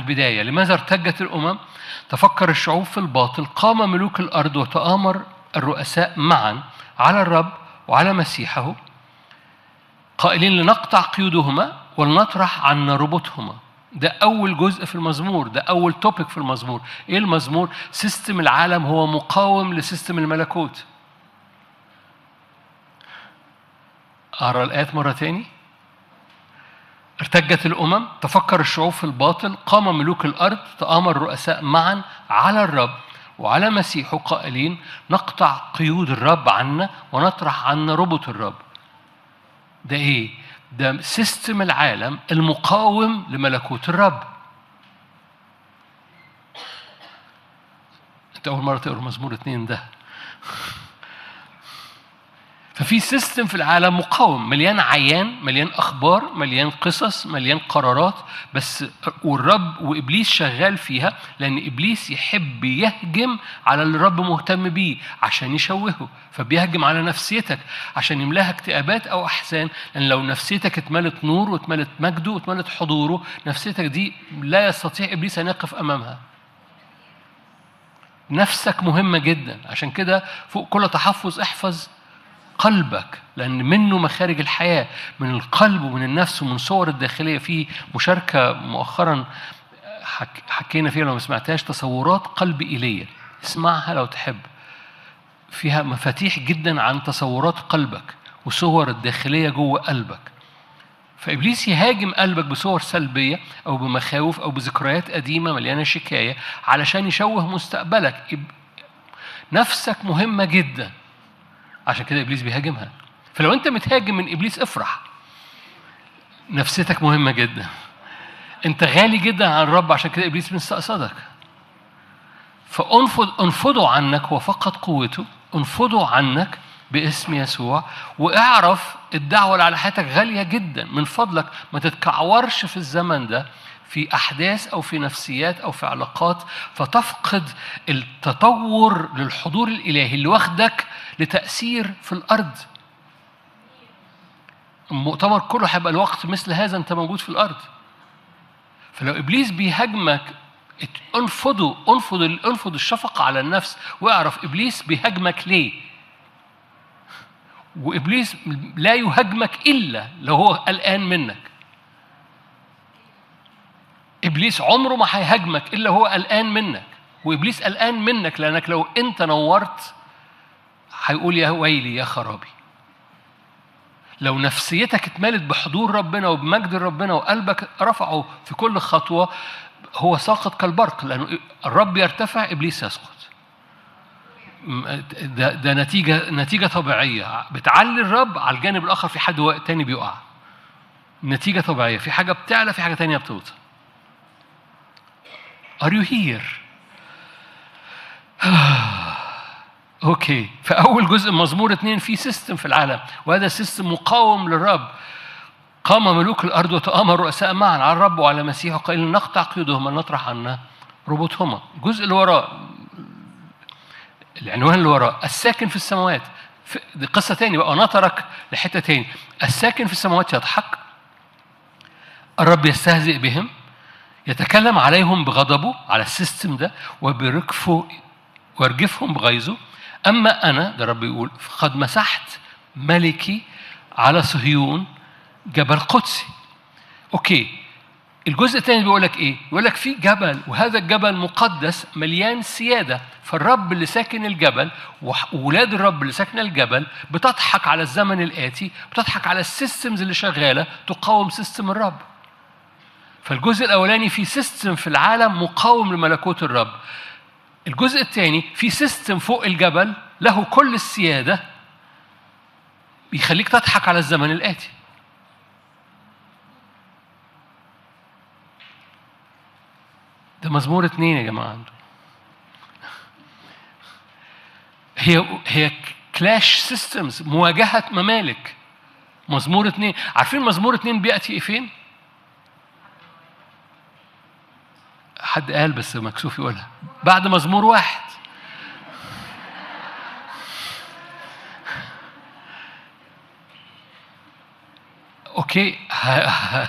البداية لماذا ارتجت الأمم تفكر الشعوب في الباطل قام ملوك الأرض وتآمر الرؤساء معا على الرب وعلى مسيحه قائلين لنقطع قيودهما ولنطرح عنا ربطهما ده أول جزء في المزمور ده أول توبيك في المزمور إيه المزمور؟ سيستم العالم هو مقاوم لسيستم الملكوت أقرأ الآيات مرة تاني ارتجت الأمم تفكر الشعوب في الباطل قام ملوك الأرض تآمر الرؤساء معا على الرب وعلى مسيحه قائلين نقطع قيود الرب عنا ونطرح عنا ربط الرب ده ايه ده سيستم العالم المقاوم لملكوت الرب انت اول مره تقرا مزمور اتنين ده ففي سيستم في العالم مقاوم مليان عيان مليان اخبار مليان قصص مليان قرارات بس والرب وابليس شغال فيها لان ابليس يحب يهجم على اللي الرب مهتم بيه عشان يشوهه فبيهجم على نفسيتك عشان يملاها اكتئابات او احزان لان لو نفسيتك اتملت نور واتملت مجده واتملت حضوره نفسيتك دي لا يستطيع ابليس ان يقف امامها نفسك مهمة جدا عشان كده فوق كل تحفظ احفظ قلبك لأن منه مخارج الحياة من القلب ومن النفس ومن صور الداخلية في مشاركة مؤخرا حك حكينا فيها لو ما سمعتهاش تصورات قلب إيليا اسمعها لو تحب فيها مفاتيح جدا عن تصورات قلبك وصور الداخلية جوه قلبك فإبليس يهاجم قلبك بصور سلبية أو بمخاوف أو بذكريات قديمة مليانة شكاية علشان يشوه مستقبلك نفسك مهمة جدا عشان كده ابليس بيهاجمها فلو انت متهاجم من ابليس افرح نفسيتك مهمه جدا انت غالي جدا عن الرب عشان كده ابليس مستقصدك فانفض انفضوا عنك هو فقط قوته انفضوا عنك باسم يسوع واعرف الدعوه اللي على حياتك غاليه جدا من فضلك ما تتكعورش في الزمن ده في احداث او في نفسيات او في علاقات فتفقد التطور للحضور الالهي اللي واخدك لتاثير في الارض المؤتمر كله هيبقى الوقت مثل هذا انت موجود في الارض فلو ابليس بيهاجمك انفضوا انفض انفض الشفقه على النفس واعرف ابليس بيهاجمك ليه وابليس لا يهاجمك الا لو هو قلقان منك ابليس عمره ما هيهاجمك الا هو قلقان منك وابليس قلقان منك لانك لو انت نورت هيقول يا ويلي يا خرابي لو نفسيتك اتملت بحضور ربنا وبمجد ربنا وقلبك رفعه في كل خطوه هو ساقط كالبرق لانه الرب يرتفع ابليس يسقط ده, ده نتيجه نتيجه طبيعيه بتعلي الرب على الجانب الاخر في حد تاني بيقع نتيجه طبيعيه في حاجه بتعلى في حاجه تانيه بتوطى Are you here? اوكي فاول جزء مزمور اثنين في سيستم في العالم وهذا سيستم مقاوم للرب قام ملوك الارض وتامر رؤساء معا على الرب وعلى مسيحه قائل نقطع قيودهما نطرح عنا ربطهما الجزء اللي وراه العنوان اللي وراه الساكن في السماوات دي قصه تاني بقى نطرك لحته تاني الساكن في السماوات يضحك الرب يستهزئ بهم يتكلم عليهم بغضبه على السيستم ده وبركفه ويرجفهم بغيظه اما انا ده رب يقول قد مسحت ملكي على صهيون جبل قدسي اوكي الجزء الثاني بيقول لك ايه؟ بيقول لك في جبل وهذا الجبل مقدس مليان سياده فالرب اللي ساكن الجبل وولاد الرب اللي ساكنه الجبل بتضحك على الزمن الاتي بتضحك على السيستمز اللي شغاله تقاوم سيستم الرب فالجزء الاولاني في سيستم في العالم مقاوم لملكوت الرب الجزء الثاني في سيستم فوق الجبل له كل السياده بيخليك تضحك على الزمن الاتي ده مزمور اتنين يا جماعه عنده هي هي كلاش سيستمز مواجهه ممالك مزمور اتنين عارفين مزمور اتنين بياتي ايه فين؟ حد قال بس مكسوف يقولها بعد مزمور واحد اوكي